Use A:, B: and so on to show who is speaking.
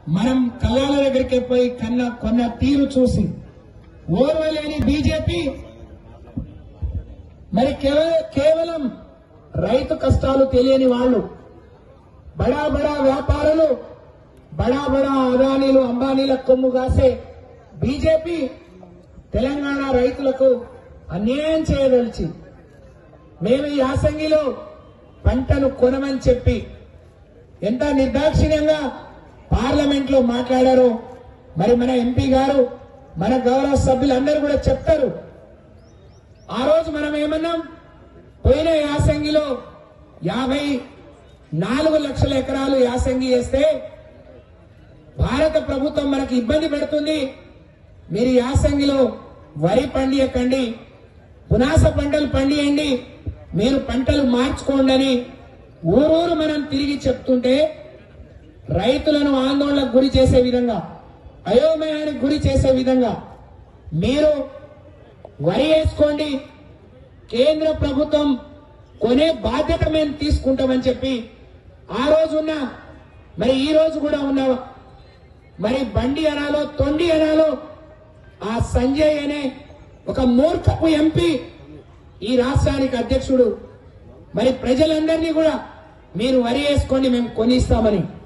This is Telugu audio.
A: మనం కళ్ళాల దగ్గరికి పోయి కన్న కొన్న తీరు చూసి ఓర్వలేని బీజేపీ మరి కేవ- కేవలం రైతు కష్టాలు తెలియని వాళ్ళు బడా బడా వ్యాపారులు బడా బడా అదానీలు అంబానీల కొమ్ము కాసే బీజేపీ తెలంగాణ రైతులకు అన్యాయం చేయదలిచి మేము ఈ యాసంగిలో పంటను కొనమని చెప్పి ఎంత నిర్దాక్షిణ్యంగా పార్లమెంట్ లో మాట్లాడారో మరి మన ఎంపీ గారు మన గౌరవ సభ్యులందరూ కూడా చెప్తారు ఆ రోజు మనం ఏమన్నాం పోయిన యాసంగిలో యాభై నాలుగు లక్షల ఎకరాలు యాసంగి వేస్తే భారత ప్రభుత్వం మనకి ఇబ్బంది పెడుతుంది మీరు యాసంగిలో వరి పండియకండి పునాస పంటలు పండియండి మీరు పంటలు మార్చుకోండి అని ఊరూరు మనం తిరిగి చెప్తుంటే రైతులను ఆందోళనకు గురి చేసే విధంగా అయోమయానికి గురి చేసే విధంగా మీరు వరి వేసుకోండి కేంద్ర ప్రభుత్వం కొనే బాధ్యత మేము తీసుకుంటామని చెప్పి ఆ రోజు ఉన్న మరి ఈ రోజు కూడా ఉన్న మరి బండి అనాలో తొండి అనాలో ఆ సంజయ్ అనే ఒక మూర్ఖపు ఎంపీ ఈ రాష్ట్రానికి అధ్యక్షుడు మరి ప్రజలందరినీ కూడా మీరు వరి వేసుకోండి మేము కొనిస్తామని